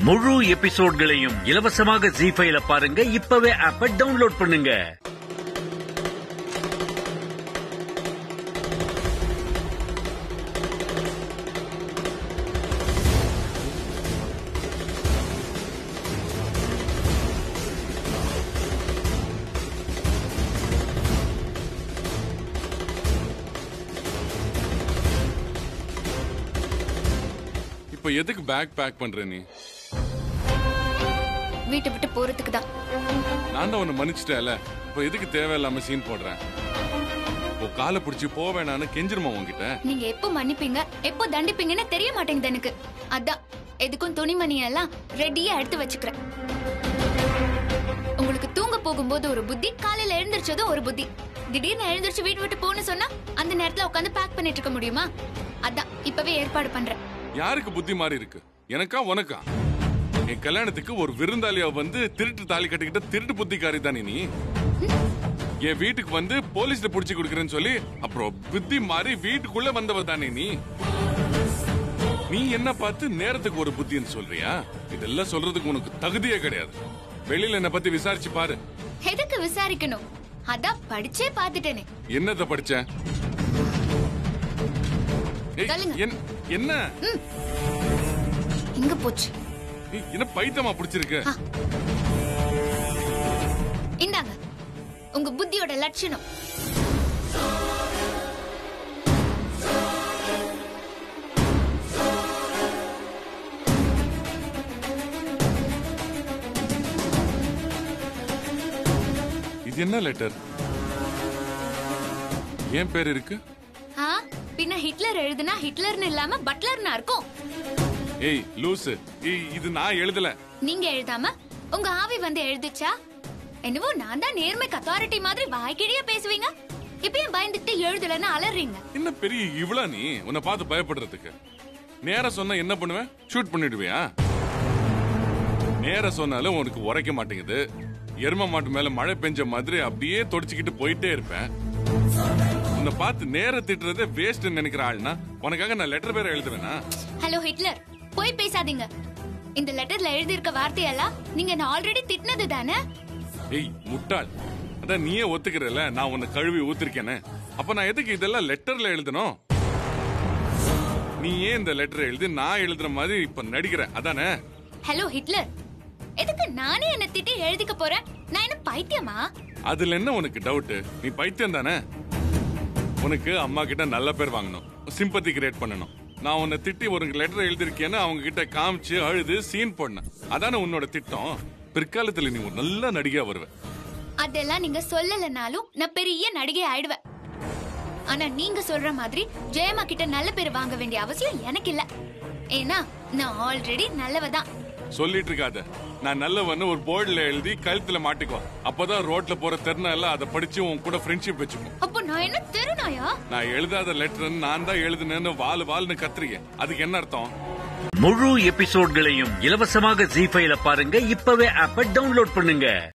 முழு எபிசோட்களையும் இலவசமாக ஜி ஃபைல பாருங்க இப்பவே ஆப்ப டவுன்லோட் பண்ணுங்க இப்ப எதுக்கு பேக் பேக் பண்ற நீ வீட்டை விட்டு போறதுக்கு தான் நான் தான் உன்னை மன்னிச்சிட்டேல இப்ப எதுக்கு தேவையில்லாம சீன் போடுறேன் உன் காலை பிடிச்சி போக வேணான்னு கெஞ்சிருமா உன்கிட்ட நீங்க எப்போ மன்னிப்பீங்க எப்போ தண்டிப்பீங்கன்னு தெரிய மாட்டேங்குது எனக்கு அதான் எதுக்கும் துணிமணி எல்லாம் ரெடியா எடுத்து வச்சுக்கிறேன் உங்களுக்கு தூங்க போகும்போது ஒரு புத்தி காலையில எழுந்திரிச்சதும் ஒரு புத்தி திடீர்னு எழுந்திரிச்சு வீட்டு விட்டு போன்னு சொன்னா அந்த நேரத்துல உட்காந்து பேக் பண்ணிட்டு இருக்க முடியுமா அதான் இப்பவே ஏற்பாடு பண்றேன் யாருக்கு புத்தி மாறி இருக்கு எனக்கா உனக்கா என் கல்யாணத்துக்கு ஒரு விருந்தாளியா வந்து திருட்டு தாலி கட்டிக்கிட்ட திருட்டு புத்திக்காரி தானே நீ என் வீட்டுக்கு வந்து போலீஸ்ல புடிச்சு கொடுக்கறேன்னு சொல்லி அப்புறம் புத்தி மாறி வீட்டுக்குள்ள வந்தவ தானே நீ நீ என்ன பார்த்து நேரத்துக்கு ஒரு புத்தின்னு சொல்றியா இதெல்லாம் சொல்றதுக்கு உனக்கு தகுதியே கிடையாது வெளியில என்ன பத்தி விசாரிச்சு பாரு எதுக்கு விசாரிக்கணும் அதான் படிச்சே பாத்துட்டேனே என்னத படிச்ச ஏய், சொல்லுங்க. என்- என்ன எங்க போச்சு ஏய், என்ன பைத்தமா பிடிச்சிருக்கு ஆ. இந்தாங்க உங்க புத்தியோட லட்சணம் இது என்ன லெட்டர் என் பேர் இருக்கு ஆ பின்ன ஹிட்லர் எழுதுனா ஹிட்லர்னு இல்லாம பட்லர்னா இருக்கும் ஏய் லூசு ஏய், இது நான் எழுதல நீங்க எழுதாம உங்க ஆவி வந்து எழுதுச்சா என்னவோ நான் தான் நேர்மைக்கு அத்தாரிட்டி மாதிரி வாய்க்கிழியா பேசுவீங்க இப்ப ஏன் பயந்துட்டு எழுதலன்னு அலறீங்க என்ன பெரிய இவ்வளா நீ உன்னை பார்த்து பயப்படுறதுக்கு நேரா சொன்னா என்ன பண்ணுவேன் ஷூட் பண்ணிடுவியா நேரா சொன்னாலும் உனக்கு உரைக்க மாட்டேங்குது எரும மாட்டு மேல மழை பெஞ்ச மாதிரி அப்படியே தொடச்சிக்கிட்டு போயிட்டே இருப்பேன் உன்னை பார்த்து நேர திட்டுறதே வேஸ்ட் நினைக்கிற ஆள்னா உனக்காக நான் லெட்டர் பேர் எழுதுவேனா ஹலோ ஹிட்லர் போய் பேசாதீங்க இந்த லெட்டர்ல எழுதி இருக்க வார்த்தையெல்லாம் நீங்க என்ன ஆல்ரெடி திட்டினது தானே ஏய் முட்டாள் அதான் நீயே ஒத்துக்கிறல நான் உன்னை கழுவி ஊத்திருக்கேனே அப்ப நான் எதுக்கு இதெல்லாம் லெட்டர்ல எழுதணும் நீ ஏன் இந்த லெட்டர் எழுதி நான் எழுதுற மாதிரி இப்ப நடிக்கிற அதானே ஹலோ ஹிட்லர் எதுக்கு நானே என்ன திட்டி எழுதிக்க போறேன் நான் என்ன பைத்தியமா அதுல என்ன உனக்கு டவுட் நீ பைத்தியம் தானே உனக்கு அம்மா கிட்ட நல்ல பேர் வாங்கணும் சிம்பத்தி கிரியேட் பண்ணணும் நான் உன்னை திட்டி ஒரு லெட்டர் எழுதிருக்கேன்னு அவங்க கிட்ட காமிச்சு அழுது சீன் போடணும் அதானே உன்னோட திட்டம் பிற்காலத்துல நீ ஒரு நல்ல நடிகையா வருவ அதெல்லாம் நீங்க சொல்லலனாலும் நான் பெரிய நடிகை ஆயிடுவேன் ஆனா நீங்க சொல்ற மாதிரி ஜெயமா கிட்ட நல்ல பேர் வாங்க வேண்டிய அவசியம் எனக்கு இல்ல ஏன்னா நான் ஆல்ரெடி நல்லவ தான் சொல்லிட்டு இருக்காத நான் நல்லவன்னு ஒரு போர்டுல எழுதி கழுத்துல மாட்டிக்கோ அப்பதான் ரோட்ல போற தெருநாள் எல்லாம் அதை படிச்சு உன் கூட ஃப்ரெண்ட்ஷிப் வச்சுக்கோ அப்போ நான் என்ன தெருநாயா நான் எழுதாத லெட்டர் நான் தான் எழுதுனேன்னு வால் வால்னு கத்துறீங்க அதுக்கு என்ன அர்த்தம் முழு எபிசோட்களையும் இலவசமாக ஜி ஃபைல பாருங்க இப்பவே ஆப்ப டவுன்லோட் பண்ணுங்க